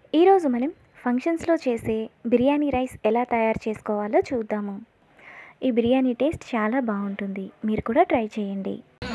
ఈరోజు మనం ఫంక్షన్స్లో చేసే బిర్యానీ రైస్ ఎలా తయారు చేసుకోవాలో చూద్దాము ఈ బిర్యానీ టేస్ట్ చాలా బాగుంటుంది మీరు కూడా ట్రై చేయండి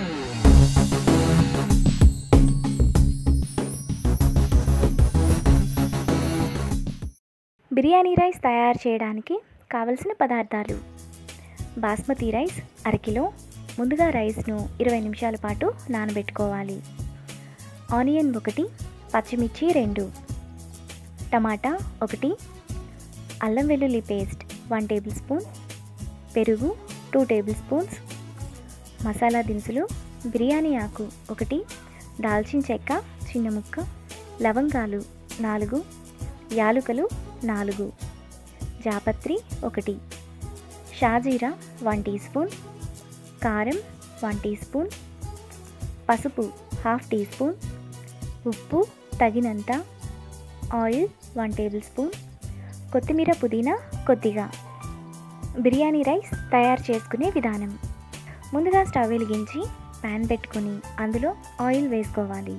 బిర్యానీ రైస్ తయారు చేయడానికి కావలసిన పదార్థాలు బాస్మతి రైస్ అరకిలో ముందుగా రైస్ను ఇరవై నిమిషాల పాటు నానబెట్టుకోవాలి ఆనియన్ ఒకటి పచ్చిమిర్చి రెండు టమాటా ఒకటి అల్లం వెల్లుల్లి పేస్ట్ వన్ టేబుల్ స్పూన్ పెరుగు టూ టేబుల్ స్పూన్స్ మసాలా దినుసులు బిర్యానీ ఆకు ఒకటి దాల్చిన చెక్క చిన్న ముక్క లవంగాలు నాలుగు యాలుకలు నాలుగు జాపత్రి ఒకటి షాజీరా వన్ టీ స్పూన్ కారం వన్ టీ స్పూన్ పసుపు హాఫ్ టీ స్పూన్ ఉప్పు తగినంత ఆయిల్ వన్ టేబుల్ స్పూన్ కొత్తిమీర పుదీనా కొద్దిగా బిర్యానీ రైస్ తయారు చేసుకునే విధానం ముందుగా స్టవ్ వెలిగించి ప్యాన్ పెట్టుకొని అందులో ఆయిల్ వేసుకోవాలి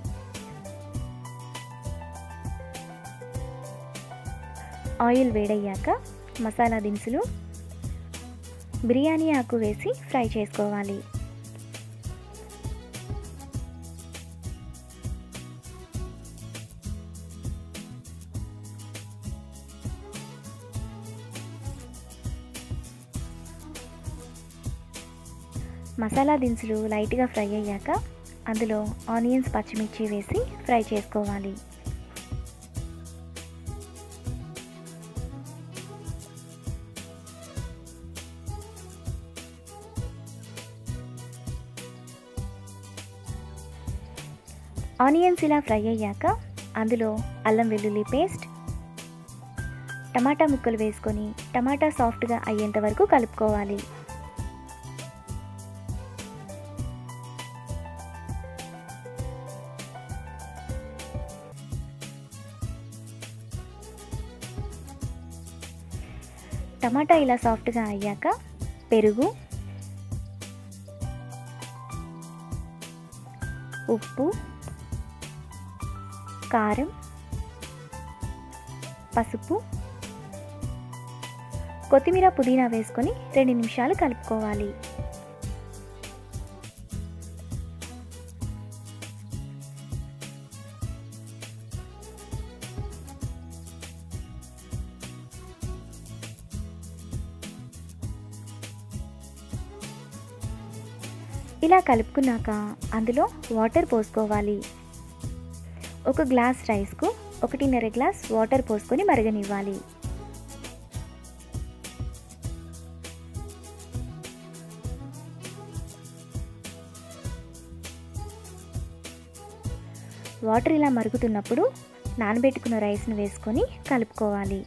ఆయిల్ వేడయ్యాక మసాలా దినుసులు బిర్యానీ ఆకు వేసి ఫ్రై చేసుకోవాలి మసాలా దినుసులు లైట్గా ఫ్రై అయ్యాక అందులో ఆనియన్స్ పచ్చిమిర్చి వేసి ఫ్రై చేసుకోవాలి ఆనియన్స్ ఇలా ఫ్రై అయ్యాక అందులో అల్లం వెల్లుల్లి పేస్ట్ టమాటా ముక్కలు వేసుకొని టమాటా సాఫ్ట్గా అయ్యేంత వరకు కలుపుకోవాలి టమాటా ఇలా సాఫ్ట్గా అయ్యాక పెరుగు ఉప్పు కారం పసుపు కొత్తిమీర పుదీనా వేసుకొని రెండు నిమిషాలు కలుపుకోవాలి ఇలా కలుపుకున్నాక అందులో వాటర్ పోసుకోవాలి ఒక గ్లాస్ రైస్కు ఒకటిన్నర గ్లాస్ వాటర్ పోసుకొని మరగనివ్వాలి వాటర్ ఇలా మరుగుతున్నప్పుడు నానబెట్టుకున్న రైస్ను వేసుకొని కలుపుకోవాలి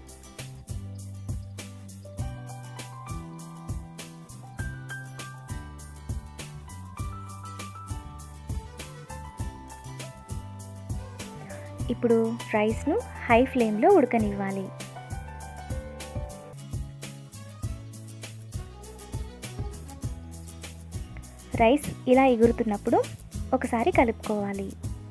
ఇప్పుడు రైస్ను హై ఫ్లేమ్లో ఉడకనివ్వాలి రైస్ ఇలా ఎగురుతున్నప్పుడు ఒకసారి కలుపుకోవాలి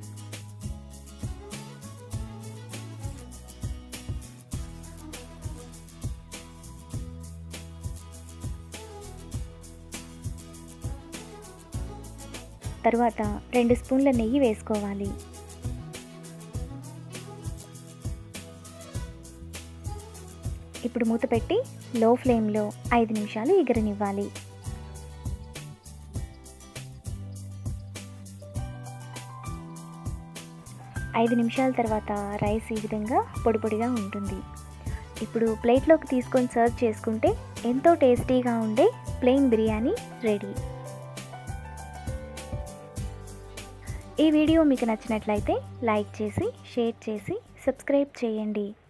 తరువాత రెండు స్పూన్ల నెయ్యి వేసుకోవాలి ఇప్పుడు మూత పెట్టి లో ఫ్లేమ్లో ఐదు నిమిషాలు ఎగరనివ్వాలి ఐదు నిమిషాల తర్వాత రైస్ ఈ విధంగా పొడి పొడిగా ఉంటుంది ఇప్పుడు ప్లేట్లోకి తీసుకొని సర్వ్ చేసుకుంటే ఎంతో టేస్టీగా ఉండే ప్లెయిన్ బిర్యానీ రెడీ ఈ వీడియో మీకు నచ్చినట్లయితే లైక్ చేసి షేర్ చేసి సబ్స్క్రైబ్ చేయండి